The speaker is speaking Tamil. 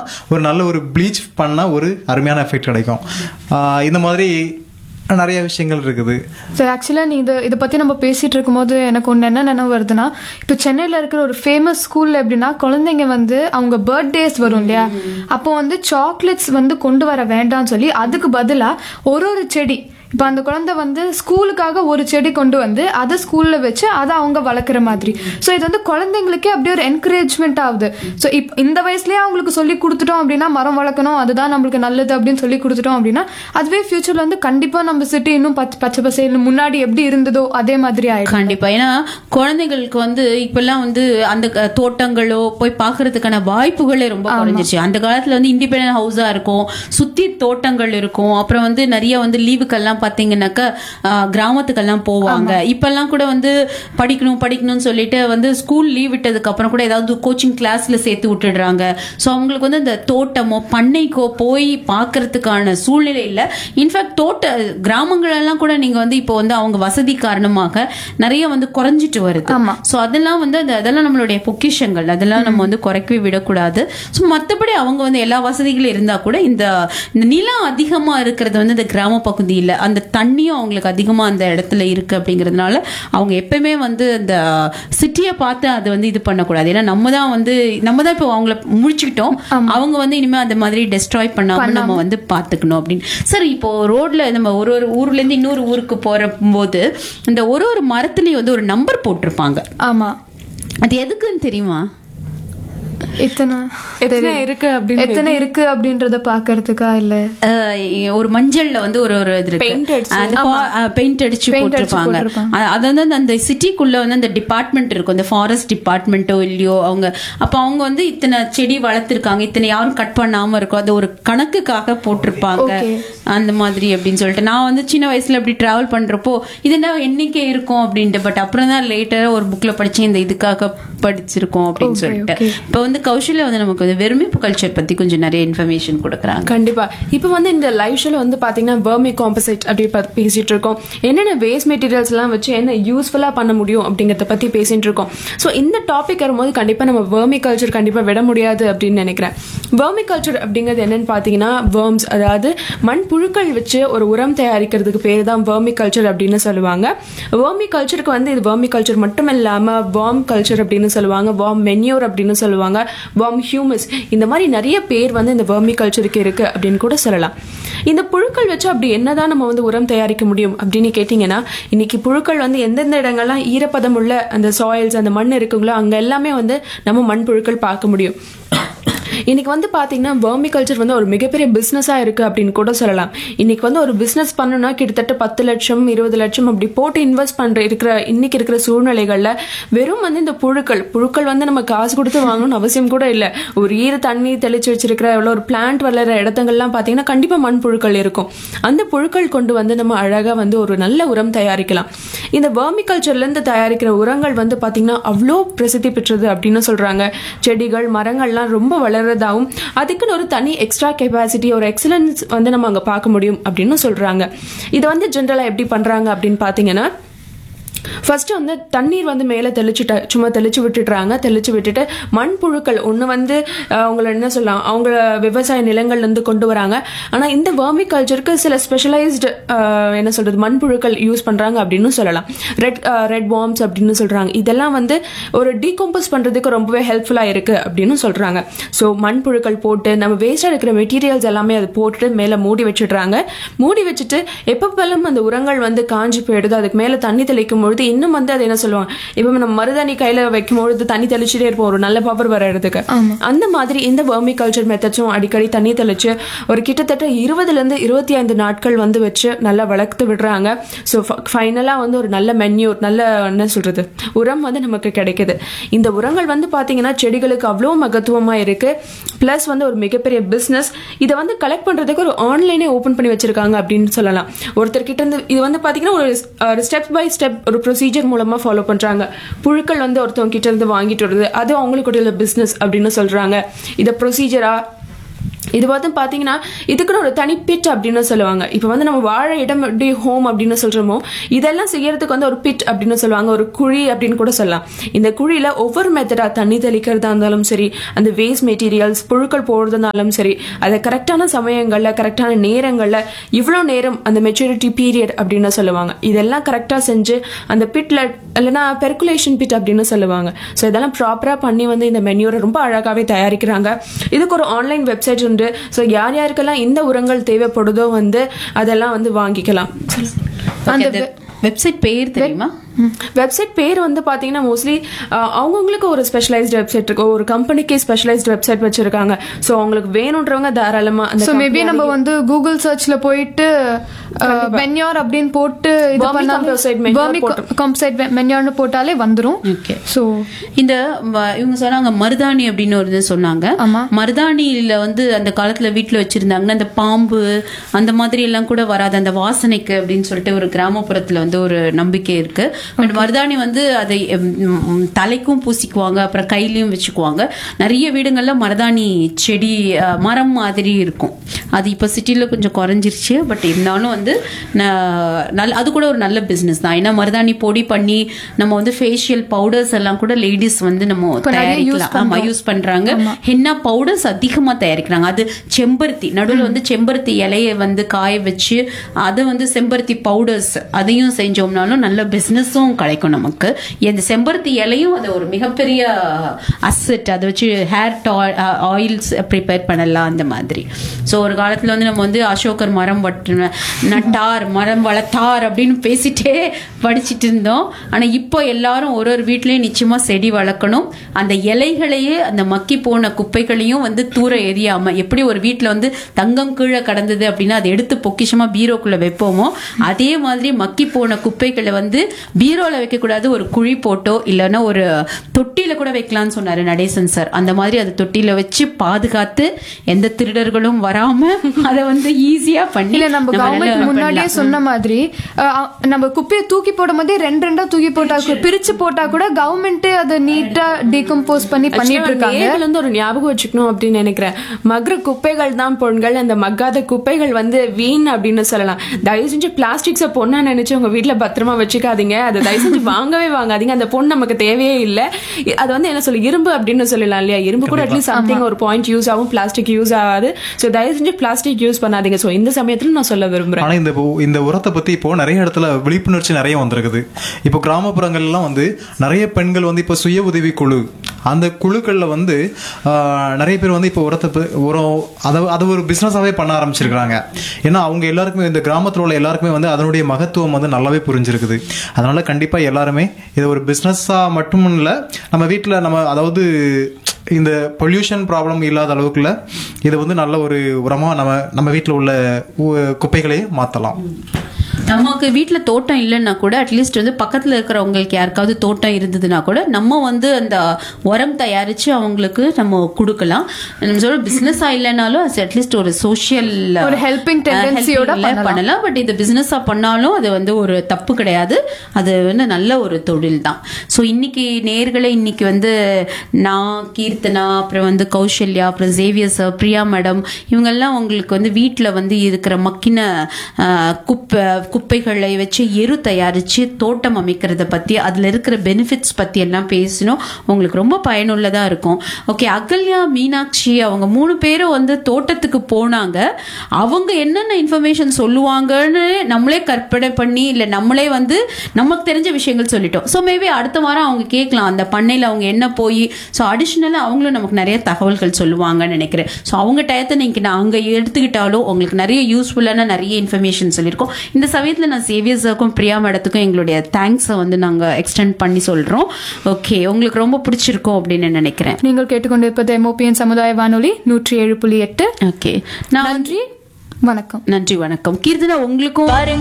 ஒரு நல்ல ஒரு ப்ளீச் பண்ணால் ஒரு அருமையான எஃபெக்ட் கிடைக்கும் ஆஹ் இந்த மாதிரி நிறைய விஷயங்கள் இருக்குது ஸோ ஆக்சுவலாக நீ இது இதை பற்றி நம்ம பேசிகிட்டு இருக்கும்போது எனக்கு ஒன்று என்ன நினைவு வருதுன்னா இப்போ சென்னையில் இருக்கிற ஒரு ஃபேமஸ் ஸ்கூலில் எப்படின்னா குழந்தைங்க வந்து அவங்க பர்த்டேஸ் வரும் இல்லையா அப்போ வந்து சாக்லேட்ஸ் வந்து கொண்டு வர வேண்டாம்னு சொல்லி அதுக்கு பதிலாக ஒரு ஒரு செடி இப்போ அந்த குழந்தை வந்து ஸ்கூலுக்காக ஒரு செடி கொண்டு வந்து அதை ஸ்கூலில் வச்சு அதை அவங்க வளர்க்குற மாதிரி ஸோ இது வந்து குழந்தைங்களுக்கே அப்படியே ஒரு என்கரேஜ்மெண்ட் ஆகுது ஸோ இப் இந்த வயசுலயே அவங்களுக்கு சொல்லி கொடுத்துட்டோம் அப்படின்னா மரம் வளர்க்கணும் அதுதான் நம்மளுக்கு நல்லது அப்படின்னு சொல்லி கொடுத்துட்டோம் அப்படின்னா அதுவே ஃபியூச்சர்ல வந்து கண்டிப்பாக நம்ம சிட்டி இன்னும் பச்சை பச்சை பசேல்னு முன்னாடி எப்படி இருந்ததோ அதே மாதிரி ஆயிடும் கண்டிப்பா ஏன்னா குழந்தைங்களுக்கு வந்து இப்பெல்லாம் வந்து அந்த க- தோட்டங்களோ போய் பாக்குறதுக்கான வாய்ப்புகளே ரொம்ப குறைஞ்சிச்சு அந்த காலத்துல வந்து இண்டிபெண்டன்ட் ஹவுஸா இருக்கும் சுத்தி தோட்டங்கள் இருக்கும் அப்புறம் வந்து நிறைய வந்து லீவுக்கெல்லாம் பாத்தீங்கன்னாக்கா ஆஹ், கிராமத்துக்கெல்லாம் போவாங்க இப்பெல்லாம் கூட வந்து படிக்கணும் படிக்கணும்னு சொல்லிட்டு வந்து ஸ்கூல் லீவ் விட்டதுக்கு அப்புறம் கூட ஏதாவது கோச்சிங் கிளாஸ்ல சேர்த்து விட்டுடுறாங்க ஸோ அவங்களுக்கு வந்து இந்த தோட்டமோ பண்ணைக்கோ போய் பார்க்கறதுக்கான சூழ்நிலை இல்லை இன்ஃபேக்ட் தோட்ட கிராமங்கள் எல்லாம் கூட நீங்க வந்து இப்போ வந்து அவங்க வசதி காரணமாக நிறைய வந்து குறைஞ்சிட்டு வருது ஆமா. ஸோ அதெல்லாம் வந்து அது- அதெல்லாம் நம்மளுடைய பொக்கிஷங்கள் அதெல்லாம் நம்ம வந்து குறைக்கவே விடக்கூடாது ஸோ மற்றபடி அவங்க வந்து எல்லா வசதிகளும் இருந்தா கூட இந்த இந்த நிலம் அதிகமா இருக்கிறது வந்து இந்த கிராம பகுதியில் அந்த தண்ணியும் அவங்களுக்கு அதிகமா அந்த இடத்துல இருக்கு அப்படிங்கிறதுனால அவங்க எப்பவுமே வந்து இந்த சிட்டியை பார்த்து அது வந்து இது பண்ணக்கூடாது ஏன்னா நம்ம தான் வந்து நம்ம தான் இப்போ அவங்கள முடிச்சுக்கிட்டோம் அவங்க வந்து இனிமே அந்த மாதிரி டெஸ்ட்ராய் பண்ணாம நம்ம வந்து பாத்துக்கணும் அப்படின்னு சரி இப்போ ரோட்ல நம்ம ஒரு ஒரு ஊர்ல இருந்து இன்னொரு ஊருக்கு போற போது இந்த ஒரு ஒரு மரத்துலயும் வந்து ஒரு நம்பர் போட்டிருப்பாங்க ஆமா அது எதுக்குன்னு தெரியுமா எத்தனை எத்தனை இருக்கு அப்படின்னு எத்தனை இருக்கு அப்படின்றத பாக்குறதுக்கா இல்ல அஹ் ஒரு மஞ்சள்ல வந்து ஒரு ஒரு இது இருக்கு Paint அடிச்சு. பெயிண்ட் அடிச்சு Paint அடிச்சு போட்டிருப்பாங்க போட்டிருப்பாங்க. அ- அது வந்து அந்த சிட்டிக்குள்ள வந்து அந்த டிபார்ட்மெண்ட் இருக்கும் இந்த ஃபாரஸ்ட் டிபார்ட்மெண்ட்டோ இல்லையோ அவங்க அப்ப அவங்க வந்து இத்தனை செடி வளர்த்திருக்காங்க இத்தனை யாரும் கட் பண்ணாம இருக்கும் அது ஒரு கணக்குக்காக போட்டிருப்பாங்க Okay. அந்த மாதிரி அப்படின்னு சொல்லிட்டு நான் வந்து சின்ன வயசுல அப்படி டிராவல் பண்றப்போ இது என்ன எண்ணிக்கை இருக்கும் அப்படின்ட்டு பட் அப்புறம் தான் லேட்டரா ஒரு புக்ல படிச்சேன் இந்த இதுக்காக படிச்சிருக்கோம் அப்படின்னு Okay, சொல்லிட்டு okay. இப்ப வந்து கௌஷல்யா வந்து நமக்கு வந்து வெறுமிப்பு கல்ச்சர் பத்தி கொஞ்சம் நிறைய இன்ஃபர்மேஷன் கொடுக்குறாங்க கண்டிப்பா இப்போ வந்து இந்த லைவ் ஷோல வந்து பாத்தீங்கன்னா வெர்மி காம்பசைட் அப்படி பத்தி பேசிட்டு இருக்கோம் என்னென்ன வேஸ்ட் மெட்டீரியல்ஸ் எல்லாம் வச்சு என்ன யூஸ்ஃபுல்லா பண்ண முடியும் அப்படிங்கறத பத்தி பேசிட்டு இருக்கோம் ஸோ இந்த டாபிக் வரும்போது கண்டிப்பா நம்ம வெர்மி கல்ச்சர் கண்டிப்பா விட முடியாது அப்படின்னு நினைக்கிறேன் வெர்மி கல்ச்சர் அப்படிங்கிறது என்னன்னு பாத்தீங்கன்னா வேர்ம்ஸ் அதாவது மண் புழுக்கள் வச்சு ஒரு உரம் தயாரிக்கிறதுக்கு பேர் தான் வெர்மி கல்ச்சர் அப்படின்னு சொல்லுவாங்க வெர்மி கல்ச்சருக்கு வந்து இது வெர்மி கல்ச்சர் மட்டும் இல்லாம வார்ம் கல்ச்சர் அப்படின்னு சொல்லுவாங்க வார்ம் மென்யூர் அப்படின்னு சொல்லுவாங்க வார்ம் ஹியூமஸ் இந்த மாதிரி நிறைய பேர் வந்து இந்த வெர்மி கல்ச்சருக்கு இருக்கு அப்படின்னு கூட சொல்லலாம் இந்த புழுக்கள் வச்சு அப்படி என்னதான் நம்ம வந்து உரம் தயாரிக்க முடியும் அப்படின்னு கேட்டிங்கன்னா இன்னைக்கு புழுக்கள் வந்து எந்தெந்த இடங்கள்லாம் ஈரப்பதம் உள்ள அந்த சாயில்ஸ் அந்த மண் இருக்குங்களோ அங்க எல்லாமே வந்து நம்ம மண் புழுக்கள் பார்க்க முடியும் இன்னைக்கு வந்து பாத்தீங்கன்னா வெர்மி கல்ச்சர் வந்து ஒரு மிகப்பெரிய பிசினஸா இருக்கு அப்படின்னு கூட சொல்லலாம் இன்னைக்கு வந்து ஒரு பிசினஸ் பண்ணணும்னா கிட்டத்தட்ட பத்து லட்சம் இருபது லட்சம் அப்படி போட்டு இன்வெஸ்ட் பண்ற இருக்கிற இன்னைக்கு இருக்கிற சூழ்நிலைகள்ல வெறும் வந்து இந்த புழுக்கள் புழுக்கள் வந்து நம்ம காசு கொடுத்து வாங்கணும்னு அவசியம் கூட இல்ல ஒரு ஈர தண்ணி தெளிச்சு வச்சிருக்கிற எவ்வளோ ஒரு பிளான்ட் வளர இடத்துங்கள்லாம் பாத்தீங்கன்னா கண்டிப்பா மண் புழுக்கள் இருக்கும் அந்த புழுக்கள் கொண்டு வந்து நம்ம அழகா வந்து ஒரு நல்ல உரம் தயாரிக்கலாம் இந்த வெர்மி கல்ச்சர்ல இருந்து தயாரிக்கிற உரங்கள் வந்து பாத்தீங்கன்னா அவ்வளோ பிரசித்தி பெற்றது அப்படின்னு சொல்றாங்க செடிகள் மரங்கள்லாம் ரொம்ப வளர்றதாவும் அதுக்குன்னு ஒரு தனி எக்ஸ்ட்ரா கெப்பாசிட்டி ஒரு எக்ஸலன்ஸ் வந்து நம்ம அங்க பார்க்க முடியும் அப்படின்னு சொல்றாங்க இது வந்து ஜென்ரலா எப்படி பண்றாங்க அப்படின்னு பாத்தீங்கன்னா ஃபர்ஸ்ட் வந்து தண்ணீர் வந்து மேலே தெளிச்சுட்ட சும்மா தெளிச்சு விட்டுடுறாங்க தெளிச்சு விட்டுட்டு மண் புழுக்கள் ஒன்று வந்து அஹ், அவங்கள என்ன சொல்லலாம் அவங்க விவசாய நிலங்கள்ல இருந்து கொண்டு வராங்க ஆனால் இந்த வேர்மி கல்ச்சருக்கு சில ஸ்பெஷலைஸ்டு என்ன சொல்றது மண் புழுக்கள் யூஸ் பண்றாங்க அப்படின்னு சொல்லலாம் ரெட் ரெட் வார்ம்ஸ் அப்படின்னு சொல்றாங்க இதெல்லாம் வந்து ஒரு டீகம்போஸ் பண்றதுக்கு ரொம்பவே ஹெல்ப்ஃபுல்லாக இருக்கு அப்படின்னு சொல்றாங்க ஸோ மண் புழுக்கள் போட்டு நம்ம வேஸ்டாக இருக்கிற மெட்டீரியல்ஸ் எல்லாமே அது போட்டுட்டு மேலே மூடி வச்சிடுறாங்க மூடி வச்சுட்டு எப்பப்பெல்லாம் அந்த உரங்கள் வந்து காஞ்சி போயிடுது அதுக்கு மேலே தண்ணி தெளிக்கும் பொழுது இன்னும் வந்து அது என்ன சொல்லுவாங்க இப்போ நம்ம மருதாணி கையில வைக்கும் பொழுது தண்ணி தெளிச்சுட்டே இருப்போம் ஒரு நல்ல பவர் வர இடத்துக்கு அந்த மாதிரி இந்த வெர்மி கல்ச்சர் மெத்தட்ஸும் அடிக்கடி தண்ணி தெளிச்சு ஒரு கிட்டத்தட்ட இருபதுல இருந்து இருபத்தி ஐந்து நாட்கள் வந்து வச்சு நல்லா வளர்த்து விடுறாங்க ஸோ ஃபைனலா வந்து ஒரு நல்ல மென்யூர் நல்ல என்ன சொல்றது உரம் வந்து நமக்கு கிடைக்குது இந்த உரங்கள் வந்து பாத்தீங்கன்னா செடிகளுக்கு அவ்வளோ மகத்துவமா இருக்கு பிளஸ் வந்து ஒரு மிகப்பெரிய பிசினஸ் இதை வந்து கலெக்ட் பண்றதுக்கு ஒரு ஆன்லைனே ஓபன் பண்ணி வச்சிருக்காங்க அப்படின்னு சொல்லலாம் ஒருத்தர் கிட்ட இருந்து இது வந்து பாத்தீங்கன்னா ஒரு ஸ்டெப் பை ஸ்டெப் ஒரு ப்ரொசீஜர் மூலமா ஃபாலோ பண்றாங்க புழுக்கள் வந்து ஒருத்தவங்க கிட்ட இருந்து வாங்கிட்டு வருது அது அவங்களுக்கு ஒரு பிசினஸ் அப்படின்னு சொல்றாங்க இதை ப்ரொசீஜரா இது வந்து பாத்தீங்கன்னா இதுக்குன்னு ஒரு தனி பிட் அப்படின்னு சொல்லுவாங்க இப்போ வந்து நம்ம வாழ இடம் எப்படி ஹோம் அப்படின்னு சொல்றோமோ இதெல்லாம் செய்யறதுக்கு வந்து ஒரு பிட் அப்படின்னு சொல்லுவாங்க ஒரு குழி அப்படின்னு கூட சொல்லலாம் இந்த குழியில ஒவ்வொரு மெத்தடா தண்ணி தெளிக்கிறதா இருந்தாலும் சரி அந்த வேஸ்ட் மெட்டீரியல்ஸ் புழுக்கள் போடுறதுனாலும் சரி அதை கரெக்டான சமயங்கள்ல கரெக்டான நேரங்கள்ல இவ்வளோ நேரம் அந்த மெச்சூரிட்டி பீரியட் அப்படின்னு சொல்லுவாங்க இதெல்லாம் கரெக்டா செஞ்சு அந்த பிட்ல இல்லைன்னா பெர்குலேஷன் பிட் அப்படின்னு சொல்லுவாங்க ஸோ இதெல்லாம் ப்ராப்பரா பண்ணி வந்து இந்த மென்யூரை ரொம்ப அழகாவே தயாரிக்கிறாங்க இதுக்கு ஒரு ஆன்லைன் வெப்சைட் உண்டு ஸோ யார் யாருக்கெல்லாம் இந்த உரங்கள் தேவைப்படுதோ வந்து அதெல்லாம் வந்து வாங்கிக்கலாம் அந்த வெப்சைட் பேர் தெரியுமா வெப்சைட் பேர் வந்து பாத்தீங்கன்னா மோஸ்ட்லி அவங்கவுங்களுக்கு ஒரு ஸ்பெஷலைஸ்டு வெப்சைட் இருக்கு ஒரு கம்பெனிக்கே ஸ்பெஷலைஸ்டு வெப்சைட் வச்சிருக்காங்க ஸோ அவங்களுக்கு வேணுன்றவங்க தாராளமா அந்த சோ மேபி நம்ம வந்து கூகுள் சர்ச்ல போயிட்டு மென்யூர் அப்படின்னு போட்டு இது Vermicomposite manure போட்டு- காம்சைட் மென்யூர்னு போட்டாலே வந்துரும் ஓகே சோ இந்த ம- இவங்க சொன்னாங்க மருதாணி அப்படின்னு ஒரு இது சொன்னாங்க ஆமா. மருதாணியில வந்து அந்த காலத்துல வீட்டுல வச்சிருந்தாங்கன்னா அந்த பாம்பு அந்த மாதிரி எல்லாம் கூட வராது அந்த வாசனைக்கு அப்படின்னு சொல்லிட்டு ஒரு கிராமப்புறத்துல வந்து ஒரு நம்பிக்கை இருக்கு பட் மருதாணி வந்து அதை ம், ம், தலைக்கும் பூசிக்குவாங்க அப்புறம் கையிலயும் வச்சுக்குவாங்க நிறைய வீடுங்கள்ல மருதாணி செடி அஹ், மரம் மாதிரி இருக்கும் அது இப்ப சிட்டில கொஞ்சம் குறைஞ்சிருச்சு பட் இருந்தாலும் வந்து ந- நல்ல அது கூட ஒரு நல்ல பிசினஸ் தான் ஏன்னா மருதாணி பொடி பண்ணி நம்ம வந்து ஃபேஷியல் பவுடர்ஸ் எல்லாம் கூட லேடிஸ் வந்து நம்ம இப்ப நிறைய use தயாரிக்கலாம் ஆமா யூஸ் பண்றாங்க ஹென்னா பவுடர்ஸ் அதிகமா தயாரிக்கிறாங்க அது செம்பருத்தி நடுவுல வந்து செம்பருத்தி இலையை வந்து காய வச்சு அதை வந்து செம்பருத்தி பவுடர்ஸ் அதையும் செஞ்சோம்னாலும் நல்ல பிசினஸும் கிடைக்கும் நமக்கு இந்த செம்பருத்தி இலையும் அது ஒரு மிகப்பெரிய அசெட் அதை வச்சு ஹேர் ஆயில்ஸ் ப்ரிப்பேர் பண்ணலாம் அந்த மாதிரி ஸோ ஒரு காலத்துல வந்து நம்ம வந்து அசோகர் மரம் வட்டு நட்டார் மரம் வளர்த்தார் அப்படின்னு பேசிட்டே படிச்சிட்டு இருந்தோம் ஆனா இப்போ எல்லாரும் ஒரு ஒரு வீட்லயும் நிச்சயமா செடி வளர்க்கணும் அந்த இலைகளையே அந்த மக்கி போன குப்பைகளையும் வந்து தூர எரியாம எப்படி ஒரு வீட்ல வந்து தங்கம் கீழே கடந்தது அப்படின்னா அதை எடுத்து பொக்கிஷமா பீரோக்குள்ள வைப்போமோ அதே மாதிரி மக்கி போன குப்பைகளை வந்து பீரோல வைக்க கூடாது ஒரு குழி போட்டோ இல்லைன்னா ஒரு தொட்டியில கூட வைக்கலாம்னு சொன்னாரு நடேசன் சார் அந்த மாதிரி அதை தொட்டியில வச்சு பாதுகாத்து எந்த திருடர்களும் வராம அதை வந்து ஈஸியா பண்ணி இல்ல நம்ம நம்ம கவர்மெண்ட் நல்லா முன்னாடியே பண்ணலாம். சொன்ன மாதிரி அஹ், நம்ம குப்பையை தூக்கி போடும் போதே ரெண்டு ரெண்டா தூக்கி போட்டா கூட பிரிச்சு போட்டா கூட கவர்மெண்டே அதை நீட்டா டீகம்போஸ் பண்ணி பண்ணிட்டு இருக்காங்க நேர்ல இருந்து ஒரு ஞாபகம் வச்சுக்கணும் அப்படின்னு நினைக்கிறேன் மக்ர குப்பைகள் தான் பொண்கள் அந்த மக்காத குப்பைகள் வந்து வீண் அப்படின்னு சொல்லலாம் தயவு செஞ்சு பிளாஸ்டிக்ஸ பொண்ணா நினைச்சு உங்க வீட்ல பத்திரமா வச்சுக்காதீங்க அதை தயவு செஞ்சு வாங்கவே வாங்காதீங்க அந்த பொண்ணு நமக்கு தேவையே இல்லை அது வந்து என்ன சொல்ல இரும்பு அப்படின்னு சொல்லலாம் இல்லையா இரும்பு கூட அட்லீஸ்ட் சம்திங் ஒரு பாயிண்ட் யூஸ் ஆகும் பிளாஸ்டிக் யூஸ் ஆகாது ஸோ தயவு செஞ்சு பிளாஸ்டிக் யூஸ் பண்ணாதீங்க ஸோ இந்த சமயத்துல நான் சொல்ல விரும்புறேன் ஆனா இந்த இப்போ- இந்த உரத்தை பத்தி இப்போ நிறைய இடத்துல விழிப்புணர்ச்சி நிறைய வந்திருக்குது இப்போ கிராமப்புறங்கள்லாம் வந்து நிறைய பெண்கள் வந்து இப்போ சுய உதவி குழு அந்த குழுக்கள்ல வந்து ஆஹ், நிறைய பேர் வந்து இப்போ உரத்தை ப- உரம் அதை அதை ஒரு பிசினஸாவே பண்ண ஆரம்பிச்சிருக்காங்க ஏன்னா அவங்க எல்லாருக்குமே இந்த கிராமத்துல உள்ள எல்லாருக்குமே வந்து அதனுடைய மகத்துவம் வந்து நல்லாவே புரிஞ்சிருக்குது அதனால கண்டிப்பா எல்லாருமே இது ஒரு பிசினஸா மட்டும் இல்ல நம்ம வீட்டுல நம்ம அதாவது இந்த பொல்யூஷன் ப்ராப்ளம் இல்லாத அளவுக்குள்ள இதை வந்து நல்ல ஒரு உரமா நம்ம நம்ம வீட்டில் உள்ள உ- குப்பைகளை மாற்றலாம் நமக்கு வீட்ல தோட்டம் இல்லைன்னா கூட அட்லீஸ்ட் வந்து பக்கத்துல இருக்கிறவங்களுக்கு யாருக்காவது தோட்டம் இருந்ததுன்னா கூட நம்ம வந்து அந்த உரம் தயாரிச்சு அவங்களுக்கு நம்ம கொடுக்கலாம் நம்ம சொல்ற பிசினஸா இல்லைனாலும் அட்லீஸ்ட் ஒரு சோஷியல் ஒரு helping tendency யோட பண்ணலாம். பண்ணலாம் பட் இது பிசினஸா பண்ணாலும் அது வந்து ஒரு தப்பு கிடையாது அது வந்து நல்ல ஒரு தொழில் தான் ஸோ இன்னைக்கு நேர்களை இன்னைக்கு வந்து நான் கீர்த்தனா அப்புறம் வந்து கௌசல்யா அப்புறம் ஜேவியர் சார் பிரியா மேடம் இவங்கெல்லாம் உங்களுக்கு வந்து வீட்டில் வந்து இருக்கிற மக்கின ஆஹ், குப்பை குப்பைகளை வச்சு எரு தயாரிச்சு தோட்டம் அமைக்கிறத பத்தி அதுல இருக்கிற பெனிஃபிட்ஸ் பத்தி எல்லாம் பேசினோம் உங்களுக்கு ரொம்ப பயனுள்ளதா இருக்கும் ஓகே அகல்யா மீனாட்சி அவங்க மூணு பேரும் வந்து தோட்டத்துக்கு போனாங்க அவங்க என்னென்ன இன்ஃபர்மேஷன் சொல்லுவாங்கன்னு நம்மளே கற்பனை பண்ணி இல்ல நம்மளே வந்து நமக்கு தெரிஞ்ச விஷயங்கள் சொல்லிட்டோம் ஸோ மேபி அடுத்த வாரம் அவங்க கேட்கலாம் அந்த பண்ணையில அவங்க என்ன போய் ஸோ அடிஷ்னலாக அவங்களும் நமக்கு நிறைய தகவல்கள் சொல்லுவாங்கன்னு நினைக்கிறேன் ஸோ அவங்க டயத்தை நீங்க அங்க எடுத்துக்கிட்டாலும் உங்களுக்கு நிறைய யூஸ்ஃபுல்லான நிறைய இன்ஃபர்மேஷன் சொல்லியிருக்கோம் இந்த சமயத்துல நான் சேவியர்ஸுக்கும் பிரியா மேடத்துக்கும் எங்களுடைய தேங்க்ஸை வந்து நாங்க எக்ஸ்டெண்ட் பண்ணி சொல்றோம் ஓகே உங்களுக்கு ரொம்ப பிடிச்சிருக்கும் அப்படின்னு நினைக்கிறேன் நீங்கள் கேட்டுக்கொண்டிருப்பது எம்ஓபிஎன் சமுதாய வானொலி நூற்றி ஏழு புள்ளி எட்டு ஓகே நான் நன்றி வணக்கம் நன்றி வணக்கம் கீர்த்தனா உங்களுக்கும்